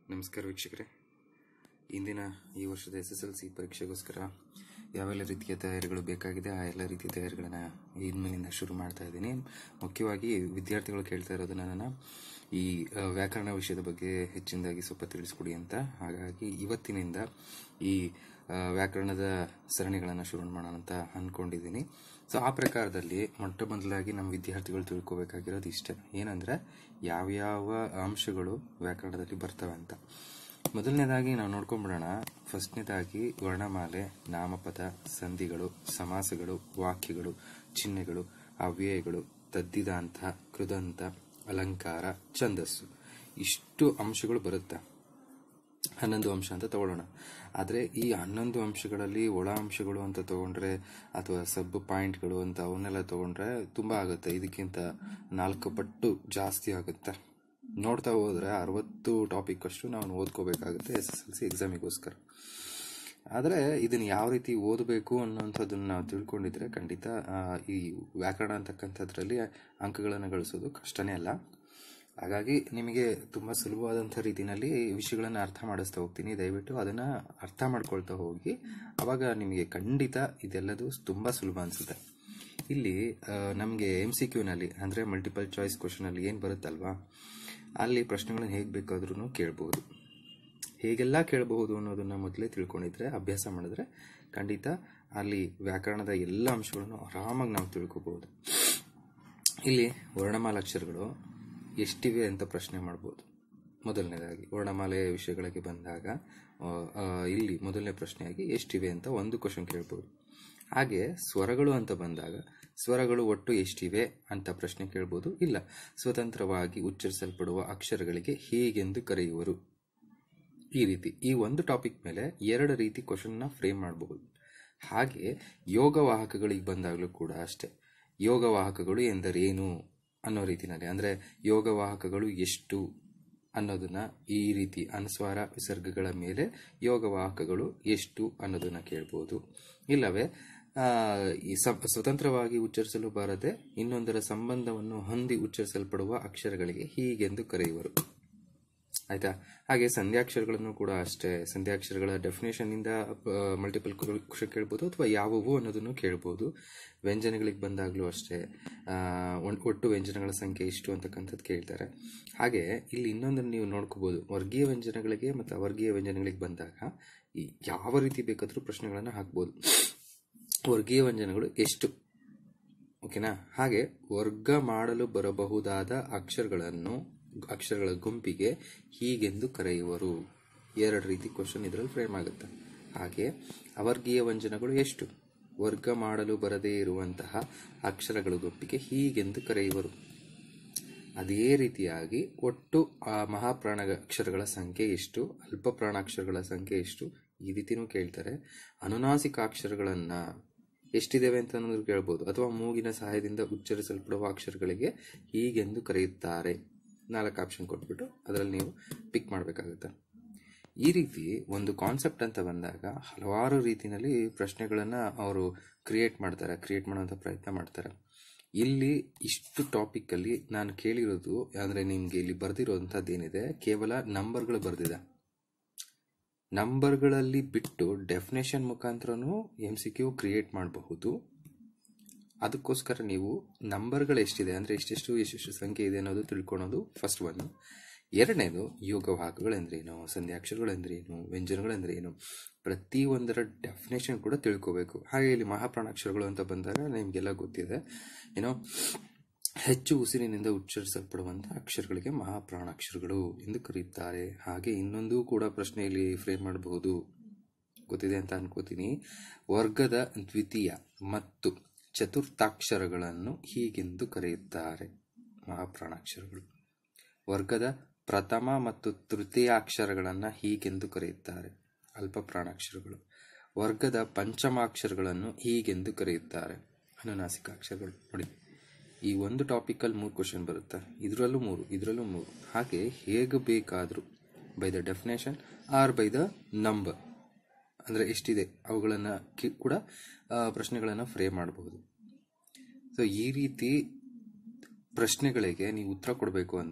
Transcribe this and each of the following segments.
ನಮಸ್ಕಾರ ವೀಕ್ಷಕರೇ ಇಂದಿನ ಈ ವರ್ಷದ ಎಸ್ ಎಸ್ ಎಲ್ ಸಿ ಪರೀಕ್ಷೆಗೋಸ್ಕರ ಯಾವೆಲ್ಲ ರೀತಿಯ ತಯಾರಿಗಳು ಬೇಕಾಗಿದೆ ಆ ಎಲ್ಲ ರೀತಿಯ ತಯಾರಿಗಳನ್ನು ಇನ್ಮೇಲಿಂದ ಶುರು ಮಾಡ್ತಾ ಇದ್ದೀನಿ ಮುಖ್ಯವಾಗಿ ವಿದ್ಯಾರ್ಥಿಗಳು ಕೇಳ್ತಾ ಇರೋದನ್ನ ನಾನು ಈ ಆ, ವ್ಯಾಕರಣ ವಿಷಯದ ಬಗ್ಗೆ ಹೆಚ್ಚಿನದಾಗಿ ಸ್ವಲ್ಪ ತಿಳಿಸ್ಕೊಡಿ ಅಂತ ಹಾಗಾಗಿ ಇವತ್ತಿನಿಂದ ಈ ಆ, ವ್ಯಾಕರಣದ ಸರಣಿಗಳನ್ನು ಶುರು ಮಾಡೋಣ ಅಂತ ಅಂದ್ಕೊಂಡಿದ್ದೀನಿ ಸೊ ಆ ಪ್ರಕಾರದಲ್ಲಿ ಮೊಟ್ಟ ಮೊದಲಾಗಿ ನಮ್ಮ ವಿದ್ಯಾರ್ಥಿಗಳು ತಿಳ್ಕೊಬೇಕಾಗಿರೋದು ಇಷ್ಟೇ ಏನಂದ್ರೆ ಯಾವ್ಯಾವ ಅಂಶಗಳು ವ್ಯಾಕರಣದಲ್ಲಿ ಬರ್ತವೆ ಅಂತ ಮೊದಲನೇದಾಗಿ ನಾವು ನೋಡ್ಕೊಂಡ್ಬಿಡೋಣ ಫಸ್ಟ್ನೇದಾಗಿ ವರ್ಣಮಾಲೆ ನಾಮಪದ ಸಂಧಿಗಳು ಸಮಾಸಗಳು ವಾಕ್ಯಗಳು ಚಿಹ್ನೆಗಳು ಅವ್ಯಯಗಳು ತದ್ದಿದಾಂತ ಕೃದಂತ ಅಲಂಕಾರ ಛಂದಸ್ಸು ಇಷ್ಟು ಅಂಶಗಳು ಬರುತ್ತೆ ಹನ್ನೊಂದು ಅಂಶ ಅಂತ ತಗೊಳ್ಳೋಣ ಆದರೆ ಈ ಹನ್ನೊಂದು ಅಂಶಗಳಲ್ಲಿ ಒಳ ಅಂಶಗಳು ಅಂತ ತಗೊಂಡ್ರೆ ಅಥವಾ ಸಬ್ ಪಾಯಿಂಟ್ಗಳು ಅಂತ ಅವನ್ನೆಲ್ಲ ತಗೊಂಡ್ರೆ ತುಂಬಾ ಆಗುತ್ತೆ ಇದಕ್ಕಿಂತ ನಾಲ್ಕು ಪಟ್ಟು ಜಾಸ್ತಿ ಆಗುತ್ತೆ ನೋಡ್ತಾ ಹೋದ್ರೆ ಅರವತ್ತು ಟಾಪಿಕ್ ಅಷ್ಟು ನಾವು ಓದ್ಕೋಬೇಕಾಗುತ್ತೆ ಎಸ್ ಎಸ್ ಎಲ್ ಸಿ ಎಕ್ಸಾಮಿಗೋಸ್ಕರ ಆದರೆ ಇದನ್ನು ಯಾವ ರೀತಿ ಓದಬೇಕು ಅನ್ನೋಂಥದ್ದನ್ನು ನಾವು ತಿಳ್ಕೊಂಡಿದ್ರೆ ಖಂಡಿತ ಆ, ಈ ವ್ಯಾಕರಣ ಅಂತಕ್ಕಂಥದ್ರಲ್ಲಿ ಅಂಕಗಳನ್ನು ಗಳಿಸೋದು ಕಷ್ಟನೇ ಅಲ್ಲ ಹಾಗಾಗಿ ನಿಮಗೆ ತುಂಬ ಸುಲಭವಾದಂಥ ರೀತಿಯಲ್ಲಿ ವಿಷಯಗಳನ್ನು ಅರ್ಥ ಮಾಡಿಸ್ತಾ ಹೋಗ್ತೀನಿ ದಯವಿಟ್ಟು ಅದನ್ನು ಅರ್ಥ ಮಾಡ್ಕೊಳ್ತಾ ಹೋಗಿ ಅವಾಗ ನಿಮಗೆ ಖಂಡಿತ ಇದೆಲ್ಲದು ತುಂಬ ಸುಲಭ ಅನಿಸುತ್ತೆ ಇಲ್ಲಿ ನಮಗೆ ಎಮ್ ಸಿ ಕ್ಯೂನಲ್ಲಿ ಅಂದರೆ ಮಲ್ಟಿಪಲ್ ಚಾಯ್ಸ್ ಕ್ವಶನಲ್ಲಿ ಏನು ಬರುತ್ತಲ್ವಾ ಅಲ್ಲಿ ಪ್ರಶ್ನೆಗಳನ್ನು ಹೇಗೆ ಬೇಕಾದ್ರೂ ಕೇಳ್ಬೋದು ಹೇಗೆಲ್ಲ ಕೇಳಬಹುದು ಅನ್ನೋದನ್ನ ಮೊದಲೇ ತಿಳ್ಕೊಂಡಿದ್ರೆ ಅಭ್ಯಾಸ ಮಾಡಿದ್ರೆ ಖಂಡಿತ ಅಲ್ಲಿ ವ್ಯಾಕರಣದ ಎಲ್ಲ ಅಂಶಗಳನ್ನು ಆರಾಮಾಗಿ ನಾವು ತಿಳ್ಕೊಬಹುದು ಇಲ್ಲಿ ವರ್ಣಮಾಲಾಕ್ಷರಗಳು ಎಷ್ಟಿವೆ ಅಂತ ಪ್ರಶ್ನೆ ಮಾಡ್ಬೋದು ಮೊದಲನೇದಾಗಿ ವರ್ಣಮಾಲೆ ವಿಷಯಗಳಿಗೆ ಬಂದಾಗ ಆ, ಆ, ಇಲ್ಲಿ ಮೊದಲನೇ ಪ್ರಶ್ನೆಯಾಗಿ ಎಷ್ಟಿವೆ ಅಂತ ಒಂದು ಕ್ವಶನ್ ಕೇಳ್ಬೋದು ಹಾಗೆ ಸ್ವರಗಳು ಅಂತ ಬಂದಾಗ ಸ್ವರಗಳು ಒಟ್ಟು ಎಷ್ಟಿವೆ ಅಂತ ಪ್ರಶ್ನೆ ಕೇಳ್ಬೋದು ಇಲ್ಲ ಸ್ವತಂತ್ರವಾಗಿ ಉಚ್ಚರಿಸಲ್ಪಡುವ ಅಕ್ಷರಗಳಿಗೆ ಹೇಗೆಂದು ಕರೆಯುವರು ಈ ರೀತಿ ಈ ಒಂದು ಟಾಪಿಕ್ ಮೇಲೆ ಎರಡು ರೀತಿ ಕ್ವಶನ್ನ ಫ್ರೇಮ್ ಮಾಡಬಹುದು ಹಾಗೆ ಯೋಗವಾಹಕಗಳಿಗೆ ಬಂದಾಗಲೂ ಕೂಡ ಅಷ್ಟೇ ಯೋಗವಾಹಕಗಳು ಎಂದರೇನು ಅನ್ನೋ ರೀತಿನಲ್ಲಿ ಅಂದ್ರೆ ಯೋಗವಾಹಕಗಳು ಎಷ್ಟು ಅನ್ನೋದನ್ನ ಈ ರೀತಿ ಅನುಸ್ವಾರ ವಿಸರ್ಗಗಳ ಮೇಲೆ ಯೋಗವಾಹಕಗಳು ಎಷ್ಟು ಅನ್ನೋದನ್ನ ಕೇಳ್ಬೋದು ಇಲ್ಲವೇ ಆ, ಈ ಸ- ಸ್ವತಂತ್ರವಾಗಿ ಉಚ್ಚರಿಸಲು ಬಾರದೆ ಇನ್ನೊಂದರ ಸಂಬಂಧವನ್ನು ಹೊಂದಿ ಉಚ್ಚರಿಸಲ್ಪಡುವ ಅಕ್ಷರಗಳಿಗೆ ಹೀಗೆಂದು ಕರೆಯುವರು ಆಯ್ತಾ ಹಾಗೆ ಸಂಧ್ಯಾಕ್ಷರಗಳನ್ನು ಕೂಡ ಅಷ್ಟೇ ಸಂಧ್ಯಾಕ್ಷರಗಳ ಡೆಫಿನೇಷನ್ ಇಂದ ಮಲ್ಟಿಪಲ್ ಕ್ವಶನ್ ಕೇಳ್ಬೋದು ಅಥವಾ ಯಾವುವು ಅನ್ನೋದನ್ನು ಕೇಳ್ಬೋದು ವ್ಯಂಜನಗಳಿಗೆ ಬಂದಾಗಲೂ ಅಷ್ಟೇ ಆ, ಒನ್- ಒಟ್ಟು ವ್ಯಂಜನಗಳ ಸಂಖ್ಯೆ ಇಷ್ಟು ಅಂತಕ್ಕಂಥದ್ದು ಕೇಳ್ತಾರೆ ಹಾಗೆ ಇಲ್ಲಿ ಇನ್ನೊಂದನ್ನು ನೀವು ನೋಡ್ಕೋಬಹುದು ವರ್ಗೀಯ ವ್ಯಂಜನಗಳಿಗೆ ಮತ್ತು ಅವರ್ಗೀಯ ವ್ಯಂಜನಗಳಿಗೆ ಬಂದಾಗ ಈ ಯಾವ ರೀತಿ ಬೇಕಾದರೂ ಪ್ರಶ್ನೆಗಳನ್ನು ಹಾಕ್ಬೋದು ವರ್ಗೀಯ ವ್ಯಂಜನಗಳು ಎಷ್ಟು ಓಕೆನಾ ಹಾಗೆ ವರ್ಗ ಮಾಡಲು ಬರಬಹುದಾದ ಅಕ್ಷರಗಳನ್ನು ಅಕ್ಷರಗಳ ಗುಂಪಿಗೆ ಹೀಗೆಂದು ಕರೆಯುವರು ಎರಡು ರೀತಿ ಕ್ವಶನ್ ಇದರಲ್ಲಿ ಫ್ರೇಮ್ ಆಗುತ್ತೆ ಹಾಗೆ ಅವರ್ಗೀಯ ವ್ಯಂಜನಗಳು ಎಷ್ಟು ವರ್ಗ ಮಾಡಲು ಬರದೇ ಇರುವಂತಹ ಅಕ್ಷರಗಳ ಗುಂಪಿಗೆ ಹೀಗೆಂದು ಕರೆಯುವರು ಅದೇ ರೀತಿಯಾಗಿ ಒಟ್ಟು ಆ ಮಹಾಪ್ರಾಣ ಅಕ್ಷರಗಳ ಸಂಖ್ಯೆ ಎಷ್ಟು ಅಲ್ಪ ಪ್ರಾಣಾಕ್ಷರಗಳ ಸಂಖ್ಯೆ ಎಷ್ಟು ಈ ರೀತಿನೂ ಕೇಳ್ತಾರೆ ಅನುನಾಸಿಕಾಕ್ಷರಗಳನ್ನ ಎಷ್ಟಿದ್ದೇವೆ ಅಂತ ಅನ್ನೋದು ಕೇಳ್ಬೋದು ಅಥವಾ ಮೂಗಿನ ಸಹಾಯದಿಂದ ಉಚ್ಚರಿಸಲ್ಪಡುವ ಅಕ್ಷರಗಳಿಗೆ ಹೀಗೆಂದು ಕರೆಯುತ್ತಾರೆ ನಾಲ್ಕು ಆಪ್ಷನ್ ಕೊಟ್ಬಿಟ್ಟು ಅದರಲ್ಲಿ ನೀವು ಪಿಕ್ ಮಾಡಬೇಕಾಗುತ್ತೆ ಈ ರೀತಿ ಒಂದು ಕಾನ್ಸೆಪ್ಟ್ ಅಂತ ಬಂದಾಗ ಹಲವಾರು ರೀತಿಯಲ್ಲಿ ಪ್ರಶ್ನೆಗಳನ್ನು ಅವರು ಕ್ರಿಯೇಟ್ ಮಾಡ್ತಾರೆ ಕ್ರಿಯೇಟ್ ಮಾಡುವಂಥ ಪ್ರಯತ್ನ ಮಾಡ್ತಾರೆ ಇಲ್ಲಿ ಇಷ್ಟು ಟಾಪಿಕ್ ಅಲ್ಲಿ ನಾನು ಕೇಳಿರೋದು ಅಂದ್ರೆ ನಿಮ್ಗೆ ಇಲ್ಲಿ ಬರ್ದಿರೋಂಥದ್ದು ಏನಿದೆ ಕೇವಲ ನಂಬರ್ಗಳು ಬರ್ದಿದೆ ನಂಬರ್ಗಳಲ್ಲಿ ಬಿಟ್ಟು ಡೆಫಿನೇಷನ್ ಮುಖಾಂತರನೂ ಎಮ್ ಸಿ ಕ್ಯೂ ಕ್ರಿಯೇಟ್ ಮಾಡಬಹುದು ಅದಕ್ಕೋಸ್ಕರ ನೀವು ನಂಬರ್ಗಳು ಎಷ್ಟಿದೆ ಅಂದ್ರೆ ಎಷ್ಟೆಷ್ಟು ಎಷ್ಟೆಷ್ಟು ಸಂಖ್ಯೆ ಇದೆ ಅನ್ನೋದು ತಿಳ್ಕೊಳೋದು ಫಸ್ಟ್ ಒನ್ ಎರಡನೇದು ಯೋಗವಾಹಕಗಳು ಎಂದ್ರೇನು ಸಂಧ್ಯಾಕ್ಷರಗಳು ಎಂದ್ರೇನು ವ್ಯಂಜನಗಳು ಎಂದ್ರೇನು ಪ್ರತಿ ಒಂದರ ಡೆಫಿನೇಷನ್ ಕೂಡ ತಿಳ್ಕೋಬೇಕು ಹಾಗೆ ಇಲ್ಲಿ ಮಹಾಪ್ರಾಣಾಕ್ಷರಗಳು ಅಂತ ಬಂದಾಗ ನಿಮಗೆಲ್ಲ ಗೊತ್ತಿದೆ ಏನೋ ಹೆಚ್ಚು ಉಸಿರಿನಿಂದ ಉಚ್ಚರಿಸಲ್ಪಡುವಂತಹ ಅಕ್ಷರಗಳಿಗೆ ಮಹಾಪ್ರಾಣಾಕ್ಷರಗಳು ಎಂದು ಕರೆಯುತ್ತಾರೆ ಹಾಗೆ ಇನ್ನೊಂದು ಕೂಡ ಪ್ರಶ್ನೆಯಲ್ಲಿ ಫ್ರೇಮ್ ಮಾಡಬಹುದು ಗೊತ್ತಿದೆ ಅಂತ ಅನ್ಕೋತೀನಿ ವರ್ಗದ ದ್ವಿತೀಯ ಮತ್ತು ಚತುರ್ಥಾಕ್ಷರಗಳನ್ನು ಹೀಗೆಂದು ಕರೆಯುತ್ತಾರೆ ಮಹಾಪ್ರಾಣಾಕ್ಷರಗಳು ವರ್ಗದ ಪ್ರಥಮ ಮತ್ತು ತೃತೀಯಾಕ್ಷರಗಳನ್ನು ಹೀಗೆಂದು ಕರೆಯುತ್ತಾರೆ ಅಲ್ಪ ಪ್ರಾಣಾಕ್ಷರಗಳು ವರ್ಗದ ಪಂಚಮಾಕ್ಷರಗಳನ್ನು ಹೀಗೆಂದು ಕರೆಯುತ್ತಾರೆ ಅನುನಾಸಿಕಾಕ್ಷರಗಳು ನೋಡಿ ಈ ಒಂದು ಟಾಪಿಕಲ್ಲಿ ಮೂರು ಕ್ವಶನ್ ಬರುತ್ತೆ ಇದರಲ್ಲೂ ಮೂರು ಇದರಲ್ಲೂ ಮೂರು ಹಾಗೆ ಹೇಗೆ ಬೇಕಾದರೂ by the definition or by the number ಅಂದರೆ ಎಷ್ಟಿದೆ ಅವುಗಳನ್ನು ಕಿ- ಕೂಡ ಪ್ರಶ್ನೆಗಳನ್ನು ಫ್ರೇಮ್ ಮಾಡಬಹುದು ಸೊ ಈ ರೀತಿ ಪ್ರಶ್ನೆಗಳಿಗೆ ನೀವು ಉತ್ತರ ಕೊಡಬೇಕು ಅಂದರೆ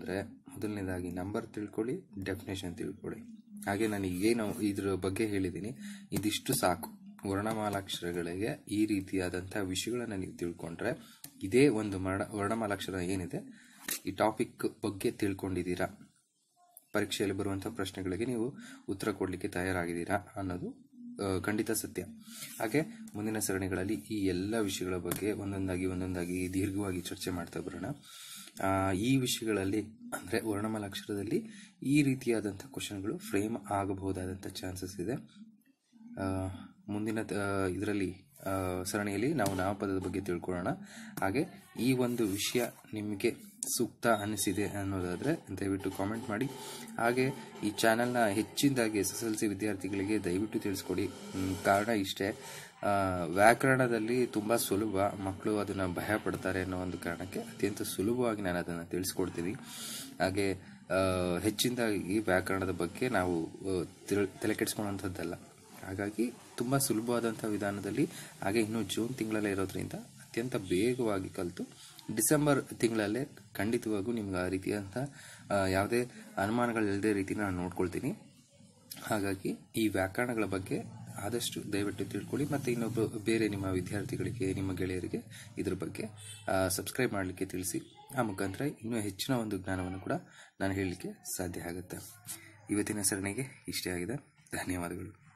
ಮೊದಲನೇದಾಗಿ ನಂಬರ್ ತಿಳ್ಕೊಳ್ಳಿ ಡೆಫಿನೇಷನ್ ತಿಳ್ಕೊಳ್ಳಿ ಹಾಗೆ ನಾನು ಏನು ಇದ್ರ ಬಗ್ಗೆ ಹೇಳಿದ್ದೀನಿ ಇದಿಷ್ಟು ಸಾಕು ವರ್ಣಮಾಲಾಕ್ಷರಗಳಿಗೆ ಈ ರೀತಿಯಾದಂಥ ವಿಷಯಗಳನ್ನು ನೀವು ತಿಳ್ಕೊಂಡ್ರೆ ಇದೇ ಒಂದು ಮರಣ ವರ್ಣಮಾಲಾಕ್ಷರ ಏನಿದೆ ಈ ಟಾಪಿಕ್ ಬಗ್ಗೆ ತಿಳ್ಕೊಂಡಿದ್ದೀರಾ ಪರೀಕ್ಷೆಯಲ್ಲಿ ಬರುವಂಥ ಪ್ರಶ್ನೆಗಳಿಗೆ ನೀವು ಉತ್ತರ ಕೊಡಲಿಕ್ಕೆ ತಯಾರಾಗಿದ್ದೀರಾ ಅನ್ನೋದು ಆ, ಖಂಡಿತ ಸತ್ಯ ಹಾಗೆ ಮುಂದಿನ ಸರಣಿಗಳಲ್ಲಿ ಈ ಎಲ್ಲ ವಿಷಯಗಳ ಬಗ್ಗೆ ಒಂದೊಂದಾಗಿ ಒಂದೊಂದಾಗಿ ದೀರ್ಘವಾಗಿ ಚರ್ಚೆ ಮಾಡ್ತಾ ಬರೋಣ ಆ, ಈ ವಿಷಯಗಳಲ್ಲಿ ಅಂದರೆ ವರ್ಣಮಾಲಾಕ್ಷರದಲ್ಲಿ ಈ ರೀತಿಯಾದಂಥ ಕ್ವಶನ್ಗಳು ಫ್ರೇಮ್ ಆಗಬಹುದಾದಂಥ ಚಾನ್ಸಸ್ ಇದೆ ಆ, ಮುಂದಿನ ಇದರಲ್ಲಿ ಸರಣಿಯಲ್ಲಿ ನಾವು ನಾಮಪದದ ಬಗ್ಗೆ ತಿಳ್ಕೊಳ್ಳೋಣ ಹಾಗೆ ಈ ಒಂದು ವಿಷಯ ನಿಮಗೆ ಸೂಕ್ತ ಅನಿಸಿದೆ ಅನ್ನೋದಾದರೆ ದಯವಿಟ್ಟು ಕಾಮೆಂಟ್ ಮಾಡಿ ಹಾಗೆ ಈ ಚಾನಲ್ನ ಹೆಚ್ಚಿನದಾಗಿ ಎಸ್ ಎಸ್ ಎಲ್ ಸಿ ವಿದ್ಯಾರ್ಥಿಗಳಿಗೆ ದಯವಿಟ್ಟು ತಿಳಿಸ್ಕೊಡಿ ಮ್, ಕಾರಣ ಇಷ್ಟೇ ಆ, ವ್ಯಾಕರಣದಲ್ಲಿ ತುಂಬ ಸುಲಭ ಮಕ್ಕಳು ಅದನ್ನು ಭಯ ಪಡ್ತಾರೆ ಅನ್ನೋ ಒಂದು ಕಾರಣಕ್ಕೆ ಅತ್ಯಂತ ಸುಲಭವಾಗಿ ನಾನು ಅದನ್ನು ತಿಳಿಸ್ಕೊಡ್ತೀನಿ ಹಾಗೆ ಆ, ಹೆಚ್ಚಿನದಾಗಿ ವ್ಯಾಕರಣದ ಬಗ್ಗೆ ನಾವು ಆ, ತಿಳ್- ತಲೆ ಕೆಡಿಸ್ಕೊಳ್ಳುವಂಥದ್ದಲ್ಲ ಹಾಗಾಗಿ ತುಂಬ ಸುಲಭವಾದಂಥ ವಿಧಾನದಲ್ಲಿ ಹಾಗೆ ಇನ್ನು ಜೂನ್ ತಿಂಗಳಲ್ಲೇ ಇರೋದ್ರಿಂದ ಅತ್ಯಂತ ಬೇಗವಾಗಿ ಕಲಿತು ಡಿಸೆಂಬರ್ ತಿಂಗಳಲ್ಲೇ ಖಂಡಿತವಾಗೂ ನಿಮ್ಗೆ ಆ ರೀತಿಯಾದಂಥ ಆ, ಯಾವುದೇ ಅನುಮಾನಗಳಿಲ್ಲದೆ ರೀತಿ ನಾನು ನೋಡ್ಕೊಳ್ತೀನಿ ಹಾಗಾಗಿ ಈ ವ್ಯಾಕರಣಗಳ ಬಗ್ಗೆ ಆದಷ್ಟು ದಯವಿಟ್ಟು ತಿಳ್ಕೊಳ್ಳಿ ಮತ್ತು ಇನ್ನೊಬ್ಬ ಬೇರೆ ನಿಮ್ಮ ವಿದ್ಯಾರ್ಥಿಗಳಿಗೆ ನಿಮ್ಮ ಗೆಳೆಯರಿಗೆ ಇದ್ರ ಬಗ್ಗೆ ಸಬ್ಸ್ಕ್ರೈಬ್ ಮಾಡಲಿಕ್ಕೆ ತಿಳಿಸಿ ಆ ಮುಖಾಂತರ ಇನ್ನೂ ಹೆಚ್ಚಿನ ಒಂದು ಜ್ಞಾನವನ್ನು ಕೂಡ ನಾನು ಹೇಳಲಿಕ್ಕೆ ಸಾಧ್ಯ ಆಗುತ್ತೆ ಇವತ್ತಿನ ಸರಣಿಗೆ ಇಷ್ಟೇ ಆಗಿದೆ ಧನ್ಯವಾದಗಳು